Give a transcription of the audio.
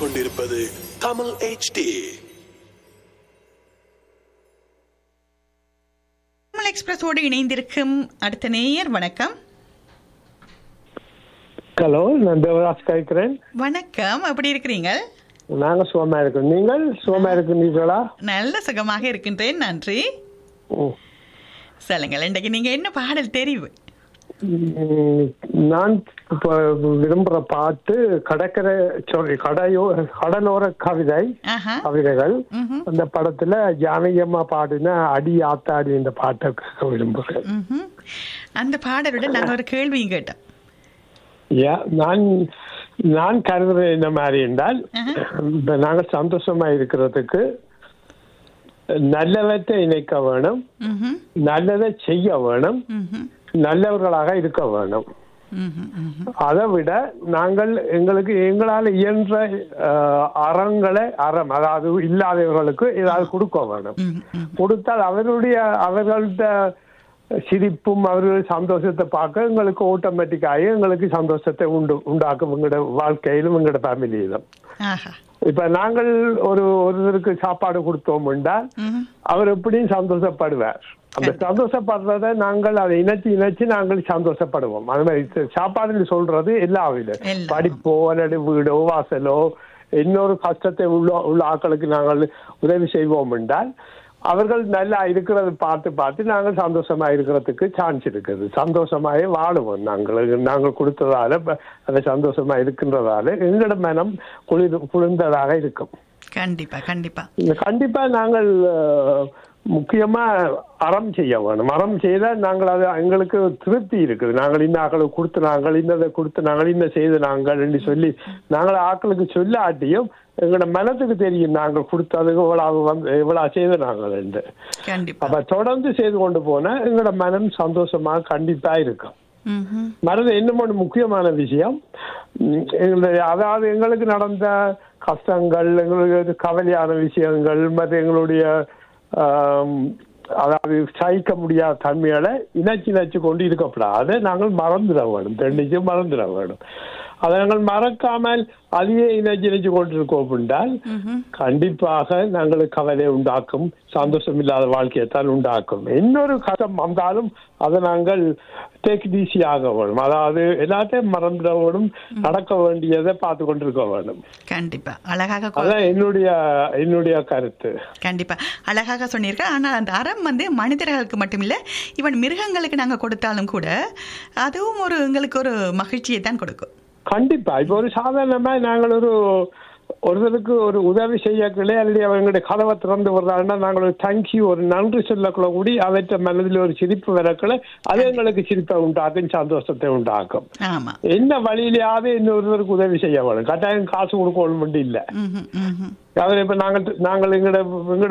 கேட்டுக்கொண்டிருப்பது தமிழ் HD தமிழ் எக்ஸ்பிரஸோடு இணைந்திருக்கும் அடுத்த நேயர் வணக்கம் ஹலோ நான் தேவராஜ் கேட்கிறேன் வணக்கம் எப்படி இருக்கிறீங்க நாங்க சுகமா இருக்கோம் நீங்கள் சுகமா இருக்கிறீர்களா நல்ல சுகமாக இருக்கின்றேன் நன்றி ம். சொல்லுங்கள் இன்றைக்கு நீங்க என்ன பாடல் தெரிவு ம், நான் இப்போ விரும்புற பாட்டு கடற்கரை சாரி கடையோ கடலோர கவிதை ஆஹா கவிதைகள் ம்ஹும். அந்த படத்துல ஜானகியம்மா பாடின அடி ஆத்தாடி இந்த பாட்டை கேட்க விரும்புகிறேன் ம்ஹும். அந்த பாடலுடன் நாங்கள் ஒரு கேள்வியும் கேட்டோம் யா- நான் நான் கருதுறேன் என்ன மாதிரி என்றால் ஆஹா. இப்ப நாங்கள் சந்தோஷமா இருக்கிறதுக்கு நல்லவற்றை இணைக்க வேணும் ம்ஹும். நல்லதை செய்ய வேணும் ம்ஹும். நல்லவர்களாக இருக்க வேணும் ம்ஹும். ம்ஹும். அதை விட நாங்கள் எங்களுக்கு எங்களால் இயன்ற அஹ், அறங்களை அறம் அதாவது இல்லாதவர்களுக்கு ஏதாவது கொடுக்க வேணும் ம்ஹும். ம்ஹும். கொடுத்தால் அவருடைய அவர்கள்ட்ட சிரிப்பும் அவர்கள் சந்தோஷத்தை பார்க்க எங்களுக்கு ஆட்டோமேட்டிக்காகி எங்களுக்கு சந்தோஷத்தை உண்டு உண்டாக்கும் எங்களோட வாழ்க்கையிலும் எங்களோட ஃபேமிலியிலும் ஆஹா இப்ப நாங்கள் ஒரு ஒருவருக்கு சாப்பாடு கொடுத்தோம் என்றால் ம்ஹும். அவர் எப்படியும் சந்தோஷப்படுவார் அந்த சந்தோஷப்படுறத நாங்கள் அதை இணைச்சு இணைச்சு நாங்கள் சந்தோஷப்படுவோம் அது மாதிரி ச- சாப்பாடுன்னு சொல்றது எல்லா வித எல்லாம். படிப்போ அல்லது வீடோ வாசலோ இன்னொரு கஷ்டத்தை உள்ள உள்ள ஆட்களுக்கு நாங்கள் உதவி செய்வோம் என்றால் அவர்கள் நல்லா இருக்கிறத பார்த்து பார்த்து நாங்கள் சந்தோஷமா இருக்கிறதுக்கு சான்ஸ் இருக்குது சந்தோஷமாயே வாழுவோம் நாங்கள் நாங்கள் கொடுத்ததால ப- அந்த சந்தோஷமா இருக்கின்றதால எங்களோட மனம் குளிர் குளிர்ந்ததாக இருக்கும் கண்டிப்பா கண்டிப்பா இந்த கண்டிப்பா நாங்கள் அஹ், முக்கியமா அறம் செய்ய வேணும் அறம் செய்தால் நாங்கள் அது எங்களுக்கு திருப்தி இருக்குது நாங்கள் இந்த ஆக்களுக்கு கொடுத்து நாங்கள் இந்த கொடுத்து நாங்கள் இந்த செய்து நாங்கள் என்று சொல்லி நாங்கள் ஆக்களுக்கு சொல்லாட்டியும் எங்களோட மனத்துக்கு தெரியும் நாங்கள் கொடுத்தது இவ்வளவு வந்து இவ்வளவு செய்து நாங்கள் என்று கண்டிப்பா அப்ப தொடர்ந்து செய்து கொண்டு போனா எங்களோட மனம் சந்தோஷமா கண்டிப்பா இருக்கும் ம்ஹும். மனது இன்னும் ஒன்று முக்கியமான விஷயம் உம், எங்களுடைய அதாவது எங்களுக்கு நடந்த கஷ்டங்கள் எங்களுக்கு கவலையான விஷயங்கள் மற்ற எங்களுடைய ஆம், அதாவது சகிக்க முடியாத தன்மைகளை இணைச்சு இணைச்சு கொண்டு இருக்கப்படாது அதை நாங்கள் மறந்துட வேணும் தென்னைக்கு மறந்துட வேணும் அதை நாங்கள் மறக்காமல் அதையே இணைச்சு இணைச்சு கொண்டிருக்கோம் என்றால் ம்ஹும். கண்டிப்பாக நாங்களுக்கு கவலை உண்டாக்கும் சந்தோஷம் இல்லாத வாழ்க்கையைத்தான் உண்டாக்கும் இன்னொரு கஷ்டம் வந்தாலும் அதை நாங்கள் டேக் ஈஸி ஆக வேணும் அதாவது எல்லாத்தையும் மறந்துட வேணும் நடக்க வேண்டியதை பார்த்து கொண்டிருக்க வேணும் கண்டிப்பா அழகாக கொ- அதான் என்னுடைய என்னுடைய கருத்து கண்டிப்பா அழகாக சொன்னீர்கள் ஆனால் அந்த அறம் வந்து மனிதர்களுக்கு மட்டுமில்லை ஈவன் மிருகங்களுக்கு நாங்க கொடுத்தாலும் கூட அதுவும் ஒரு எங்களுக்கு ஒரு மகிழ்ச்சியை தான் கொடுக்கும் கண்டிப்பா இப்போ ஒரு சாதாரணமா நாங்கள் ஒரு ஒருத்தருக்கு ஒரு உதவி செய்யக்களே அல்லது அவங்களுடைய கதவை திறந்து வர்றாங்கன்னா நாங்கள் ஒரு தேங்க்யூ ஒரு நன்றி சொல்லக்குள்ள கூடி அவற்றை மனதில் ஒரு சிரிப்பு வரக்குள்ள அது எங்களுக்கு சிரிப்பை உண்டாக்கும் சந்தோஷத்தை உண்டாக்கும் ஆமா என்ன வழியிலேயாவது இன்னொருத்தருக்கு உதவி செய்ய வேணும் கட்டாயம் காசு கொடுக்கணும் மட்டும் இல்ல ம்ஹும், ம்ஹும். அதாவது இப்ப நாங்கள் நாங்கள் எங்களோட எங்களோட